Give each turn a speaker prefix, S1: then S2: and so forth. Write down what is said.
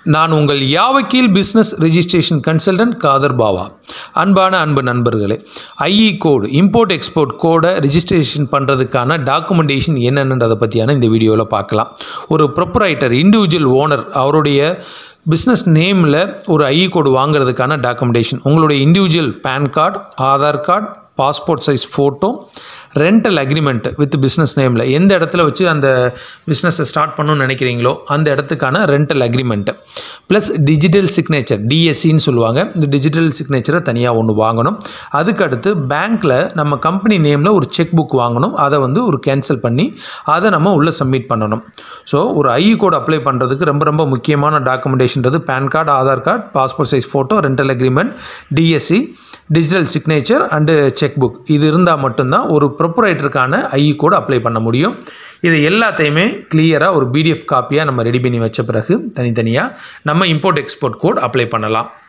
S1: நான் உங்கள் யாவக்கீல் business registration consultant Kadar Bava அன்பான அன்பு நண்பர்களே ஐஇ கோடு இம்போர்ட் எக்ஸ்போர்ட் கோடை ரெஜிஸ்ட்ரேஷன் பண்ணுறதுக்கான டாக்குமெண்டேஷன் என்னென்னன்றதை பற்றியான இந்த வீடியோவில் பார்க்கலாம் ஒரு ப்ரொப்ரைட்டர் இண்டிவிஜுவல் ஓனர் அவருடைய பிஸ்னஸ் நேமில் ஒரு ஐஇ கோடு வாங்குறதுக்கான டாக்குமெண்டேஷன் உங்களுடைய individual PAN card Aadhaar card passport size photo rental agreement with business நேமில் எந்த இடத்துல வச்சு அந்த பிஸ்னஸை ஸ்டார்ட் பண்ணணும்னு நினைக்கிறீங்களோ அந்த இடத்துக்கான rental agreement plus digital signature டிஎஸ்சின்னு சொல்லுவாங்க இந்த டிஜிட்டல் சிக்னேச்சரை தனியாக ஒன்று வாங்கணும் அதுக்கடுத்து பேங்க்கில் நம்ம கம்பெனி நேமில் ஒரு செக் புக் வாங்கணும் அதை வந்து ஒரு கேன்சல் பண்ணி அதை நம்ம உள்ளே சப்மிட் பண்ணணும் ஸோ ஒரு ஐ கோட் அப்ளை பண்ணுறதுக்கு ரொம்ப ரொம்ப முக்கியமான டாக்குமெண்டேஷன்றது PAN card Aadhaar card passport size photo rental agreement DSC digital signature and cheque book இது இருந்தால் மட்டும்தான் ஒரு ப்ரொப்பரேட்டருக்கான ஐஇ கோடு அப்ளை பண்ண முடியும் இது எல்லாத்தையுமே கிளியராக ஒரு பிடிஎஃப் காப்பியாக நம்ம ரெடி பண்ணி வச்ச பிறகு தனித்தனியாக நம்ம இம்போர்ட் எக்ஸ்போர்ட் கோட் அப்ளை பண்ணலாம்